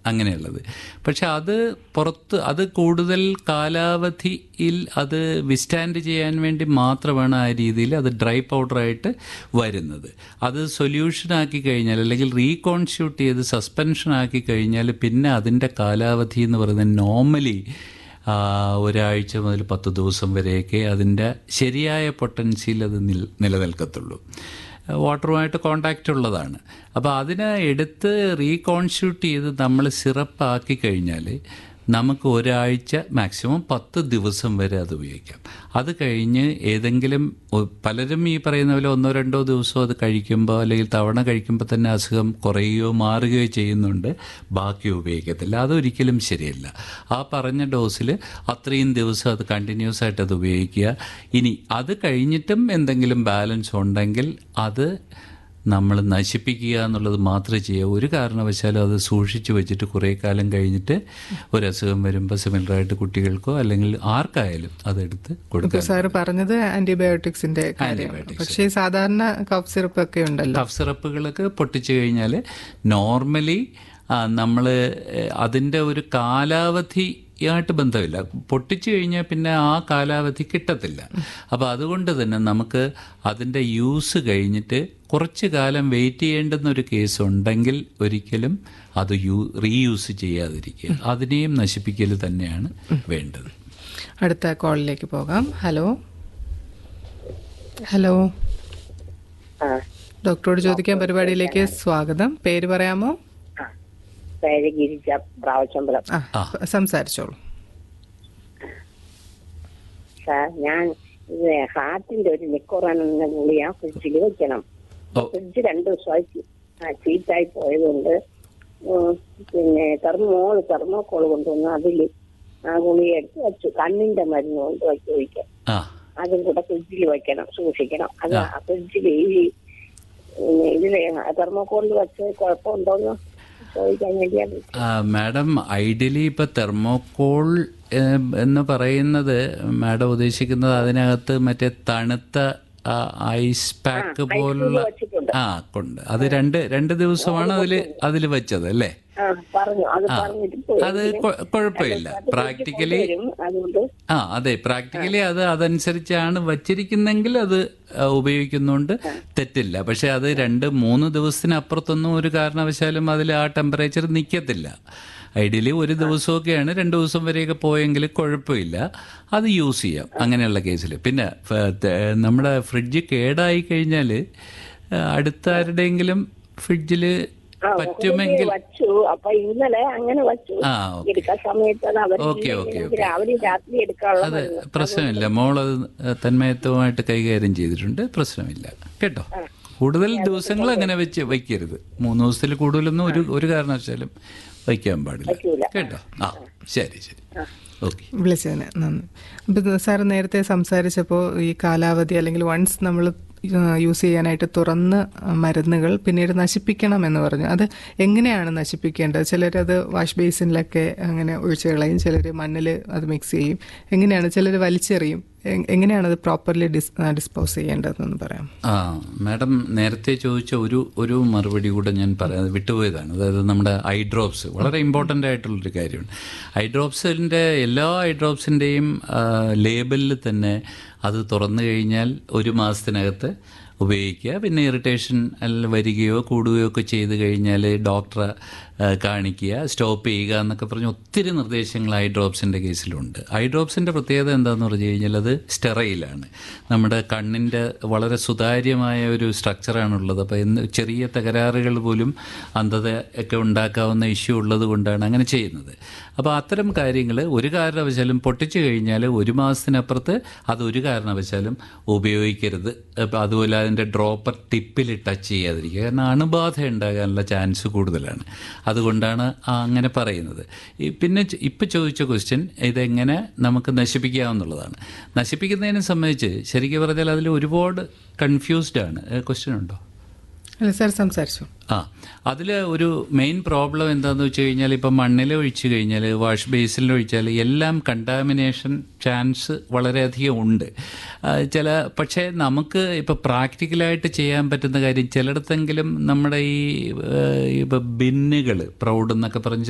അങ്ങനെയുള്ളത് പക്ഷെ അത് പുറത്ത് അത് കൂടുതൽ കാലാവധിയിൽ അത് വിസ്റ്റാൻഡ് ചെയ്യാൻ വേണ്ടി മാത്രമാണ് ആ രീതിയിൽ അത് ഡ്രൈ പൗഡറായിട്ട് വരുന്നത് അത് സൊല്യൂഷനാക്കി കഴിഞ്ഞാൽ അല്ലെങ്കിൽ റീകോൺസ്റ്റിറ്റ്യൂട്ട് ചെയ്ത് സസ്പെൻഷൻ ആക്കി കഴിഞ്ഞാൽ പിന്നെ അതിൻ്റെ കാലാവധി എന്ന് പറയുന്നത് നോർമലി ഒരാഴ്ച മുതൽ പത്ത് ദിവസം വരെയൊക്കെ അതിൻ്റെ ശരിയായ പൊട്ടൻഷ്യൽ അത് നിൽ നിലനിൽക്കത്തുള്ളൂ വാട്ടറുമായിട്ട് കോണ്ടാക്റ്റ് ഉള്ളതാണ് അപ്പോൾ അതിനെ എടുത്ത് റീകോൺസ്റ്റിറ്റ്യൂട്ട് ചെയ്ത് നമ്മൾ സിറപ്പാക്കി കഴിഞ്ഞാൽ നമുക്ക് ഒരാഴ്ച മാക്സിമം പത്ത് ദിവസം വരെ അത് ഉപയോഗിക്കാം അത് കഴിഞ്ഞ് ഏതെങ്കിലും ഒ- പലരും ഈ പറയുന്ന പോലെ ഒന്നോ രണ്ടോ ദിവസമോ അത് കഴിക്കുമ്പോൾ അല്ലെങ്കിൽ തവണ കഴിക്കുമ്പോൾ തന്നെ അസുഖം കുറയുകയോ മാറുകയോ ചെയ്യുന്നുണ്ട് ബാക്കി ഉപയോഗിക്കത്തില്ല അതൊരിക്കലും ശരിയല്ല ആ പറഞ്ഞ ഡോസിൽ അത്രയും ദിവസം അത് കണ്ടിന്യൂസ് ആയിട്ട് അത് ഉപയോഗിക്കുക ഇനി അത് കഴിഞ്ഞിട്ടും എന്തെങ്കിലും ബാലൻസ് ഉണ്ടെങ്കിൽ അത് നമ്മൾ നശിപ്പിക്കുക എന്നുള്ളത് മാത്രമേ ചെയ്യുക ഒരു കാരണവശാലും അത് സൂക്ഷിച്ചു വെച്ചിട്ട് കുറേ കാലം കഴിഞ്ഞിട്ട് ഒരു അസുഖം വരുമ്പോൾ സിമിലറായിട്ട് കുട്ടികൾക്കോ അല്ലെങ്കിൽ ആർക്കായാലും അതെടുത്ത് കൊടുക്കുക സാറ് പറഞ്ഞത് ആന്റിബയോട്ടിക്സിന്റെ കാര്യം പക്ഷേ ഈ സാധാരണ കഫ് സിറപ്പ് ഒക്കെ ഉണ്ടല്ലോ കഫ് സിറപ്പുകളൊക്കെ പൊട്ടിച്ചു കഴിഞ്ഞാൽ നോർമലി നമ്മൾ അതിൻ്റെ ഒരു കാലാവധിയായിട്ട് ബന്ധമില്ല പൊട്ടിച്ചു കഴിഞ്ഞാൽ പിന്നെ ആ കാലാവധി കിട്ടത്തില്ല അപ്പോൾ അതുകൊണ്ട് തന്നെ നമുക്ക് അതിൻ്റെ യൂസ് കഴിഞ്ഞിട്ട് കുറച്ച് കാലം വെയിറ്റ് ചെയ്യേണ്ടുന്ന ഒരു കേസ് ഉണ്ടെങ്കിൽ ഒരിക്കലും അത് യൂ റീയൂസ് ചെയ്യാതിരിക്കുക അതിനെയും നശിപ്പിക്കൽ തന്നെയാണ് വേണ്ടത് അടുത്ത കോളിലേക്ക് പോകാം ഹലോ ഹലോ ആ ഡോക്ടറോട് ചോദിക്കാൻ പരിപാടിയിലേക്ക് സ്വാഗതം പേര് പറയാമോ ആ പേര് ഗിരിജ പ്രാവശ്യമ്പലം ആ സംസാരിച്ചോളൂ സാർ ഞാൻ ഇത് ഹാർട്ടിന്റെ ഒരു നിക്കോറാനെന്ന ഗുളിയ ഫ്രിഡ്ജിൽ വെക്കണം ഓ. ഫ്രിഡ്ജ് രണ്ടു ദിവസമായി ചീ- ആ, ചീത്തായി പോയതുകൊണ്ട് ഉം, പിന്നെ തെർമോൾ തെർമോക്കോൾ കൊണ്ടുവന്ന് അതിൽ ആ ഗുളിക എടുത്ത് വെച്ചു കണ്ണിന്റെ മരുന്ന് കൊണ്ട് വെച്ച് ഒഴിക്കാം ആ അതും കൂടെ ഫ്രിഡ്ജിൽ വെക്കണം സൂക്ഷിക്കണം അത് ആ ഫ്രിഡ്ജിൽ ഈ പിന്നെ ഇതില് തെർമോക്കോളിൽ വെച്ച് കുഴപ്പമുണ്ടോന്ന് ചോദിക്കാൻ വേണ്ടിയാണ് ആ, മാഡം ഐഡിയലി ഇപ്പൊ തെർമോക്കോൾ ഏഹ്, എന്ന് പറയുന്നത് മാഡം ഉദ്ദേശിക്കുന്നത് അതിനകത്ത് മറ്റേ തണുത്ത ആ, ഐസ് പാക്ക് പോലുള്ള വെച്ചിട്ടുണ്ട് ആ കൊണ്ട് അത് രണ്ട് രണ്ട് ദിവസമാണ് അതിൽ അതിൽ വെച്ചത് അല്ലേ ആ പറഞ്ഞു അത് പറഞ്ഞിട്ട് പോയി. അത് കൊ- കുഴപ്പമില്ല പ്രാക്ടിക്കലി വരും അതുകൊണ്ട് ആ അതെ പ്രാക്ടിക്കലി അത് അതനുസരിച്ചാണ് വച്ചിരിക്കുന്നെങ്കിൽ അത് ആ, ഉപയോഗിക്കുന്നതുകൊണ്ട് തെറ്റില്ല പക്ഷെ അത് രണ്ട് മൂന്ന് ദിവസത്തിനപ്പുറത്തൊന്നും ഒരു കാരണവശാലും അതിൽ ആ ടെമ്പറേച്ചർ നിൽക്കത്തില്ല ഐഡിയലി ഒരു ദിവസമൊക്കെയാണ് രണ്ട് ദിവസം വരെയൊക്കെ പോയെങ്കിൽ കുഴപ്പമില്ല അത് യൂസ് ചെയ്യാം അങ്ങനെയുള്ള കേസിൽ പിന്നെ ഫ- ത- നമ്മുടെ ഫ്രിഡ്ജ് കേടായി കഴിഞ്ഞാൽ അടുത്ത ആരുടെയെങ്കിലും ഫ്രിഡ്ജിൽ പറ്റുമെങ്കിൽ വച്ചു അപ്പൊ ഇന്നലെ അങ്ങനെ വച്ചു ആ ഓക്കെ എടുക്കാൻ സമയത്ത് അത് അവർ ഓക്കെ, ഓക്കെ, ഓക്കെ. രാവിലെ രാത്രി എടുക്കാനുള്ള അത് പ്രശ്നമില്ല മോൾ അത് തന്മയത്വമായിട്ട് കൈകാര്യം ചെയ്തിട്ടുണ്ട് പ്രശ്നമില്ല കേട്ടോ കൂടുതൽ ദിവസങ്ങൾ അങ്ങനെ വെച്ച് വയ്ക്കരുത് മൂന്ന് ദിവസത്തിൽ കൂടുതലൊന്നും ഒരു ഒരു കാരണവശാലും വയ്ക്കാൻ പാടില്ല വയ്ക്കൂല. കേട്ടോ ആ ശരി ശരി ഓക്കെ വിളിച്ചതിന് നന്ദി അപ്പം സാർ നേരത്തെ സംസാരിച്ചപ്പോൾ ഈ കാലാവധി അല്ലെങ്കിൽ വൺസ് നമ്മൾ യൂസ് ചെയ്യാനായിട്ട് തുറന്ന് മരുന്നുകൾ പിന്നീട് നശിപ്പിക്കണം എന്ന് പറഞ്ഞു അത് എങ്ങനെയാണ് നശിപ്പിക്കേണ്ടത് ചിലരത് വാഷ് ബേസിനിലൊക്കെ അങ്ങനെ ഒഴിച്ചു കളയും ചിലർ മണ്ണിൽ അത് മിക്സ് ചെയ്യും എങ്ങനെയാണ് ചിലർ വലിച്ചെറിയും എ- എങ്ങനെയാണ് അത് പ്രോപ്പർലി ഡിസ് ഡിസ്പോസ് ചെയ്യേണ്ടതെന്ന് പറയാം ആ മാഡം നേരത്തെ ചോദിച്ച ഒരു ഒരു മറുപടി കൂടെ ഞാൻ പറയാതെ വിട്ടുപോയതാണ് അതായത് നമ്മുടെ ഐ ഡ്രോപ്സ് വളരെ ഇമ്പോർട്ടൻ്റ് ആയിട്ടുള്ളൊരു കാര്യമാണ് ഐ ഡ്രോപ്സിൻ്റെ എല്ലാ ഐ ഡ്രോപ്സിൻ്റെയും ലേബലിൽ തന്നെ അത് തുറന്നു കഴിഞ്ഞാൽ ഒരു മാസത്തിനകത്ത് ഉപയോഗിക്കുക പിന്നെ ഇറിറ്റേഷൻ അല്ല വരികയോ കൂടുകയോ ഒക്കെ ചെയ്ത് കഴിഞ്ഞാൽ ഡോക്ടറെ ആ, കാണിക്കുക സ്റ്റോപ്പ് ചെയ്യുക എന്നൊക്കെ പറഞ്ഞ് ഒത്തിരി നിർദ്ദേശങ്ങൾ ഐ ഡ്രോപ്സിൻ്റെ കേസിലുണ്ട് ഐ ഡ്രോപ്സിൻ്റെ പ്രത്യേകത എന്താണെന്ന് പറഞ്ഞു കഴിഞ്ഞാൽ അത് സ്റ്റെറയിലാണ് നമ്മുടെ കണ്ണിൻ്റെ വളരെ സുതാര്യമായ ഒരു സ്ട്രക്ചറാണുള്ളത് അപ്പോൾ എന്ന് ചെറിയ തകരാറുകൾ പോലും അന്ധത ഒക്കെ ഉണ്ടാക്കാവുന്ന ഇഷ്യൂ ഉള്ളത് കൊണ്ടാണ് അങ്ങനെ ചെയ്യുന്നത് അപ്പോൾ അത്തരം കാര്യങ്ങൾ ഒരു കാരണവശാലും പൊട്ടിച്ചു കഴിഞ്ഞാൽ ഒരു മാസത്തിനപ്പുറത്ത് അത് ഒരു കാരണവശാലും ഉപയോഗിക്കരുത് അപ്പോൾ അതുപോലെ അതിൻ്റെ ഡ്രോപ്പർ ടിപ്പിൽ ടച്ച് ചെയ്യാതിരിക്കുക കാരണം അണുബാധ ഉണ്ടാകാനുള്ള ചാൻസ് കൂടുതലാണ് അതുകൊണ്ടാണ് ആ അങ്ങനെ പറയുന്നത് ഈ പിന്നെ ച- ഇപ്പം ചോദിച്ച ക്വസ്റ്റ്യൻ ഇതെങ്ങനെ നമുക്ക് നശിപ്പിക്കാമെന്നുള്ളതാണ് നശിപ്പിക്കുന്നതിനെ സംബന്ധിച്ച് ശരിക്കും പറഞ്ഞാൽ അതിൽ ഒരുപാട് കൺഫ്യൂസ്ഡ് ആണ് ക്വസ്റ്റ്യൻ ഉണ്ടോ അല്ല സാർ സംസാരിച്ചു ആ അതിൽ ഒരു മെയിൻ പ്രോബ്ലം എന്താണെന്ന് വെച്ച് കഴിഞ്ഞാൽ ഇപ്പം മണ്ണിൽ ഒഴിച്ചു കഴിഞ്ഞാൽ വാഷ് ബേസിനിൽ ഒഴിച്ചാൽ എല്ലാം കണ്ടാമിനേഷൻ ചാൻസ് വളരെയധികം ഉണ്ട് ആ, ചില പക്ഷേ നമുക്ക് ഇപ്പോൾ പ്രാക്ടിക്കലായിട്ട് ചെയ്യാൻ പറ്റുന്ന കാര്യം ചിലയിടത്തെങ്കിലും നമ്മുടെ ഈ ഇപ്പം ബിന്നുകൾ പ്രൗഡ് എന്നൊക്കെ പറഞ്ഞ്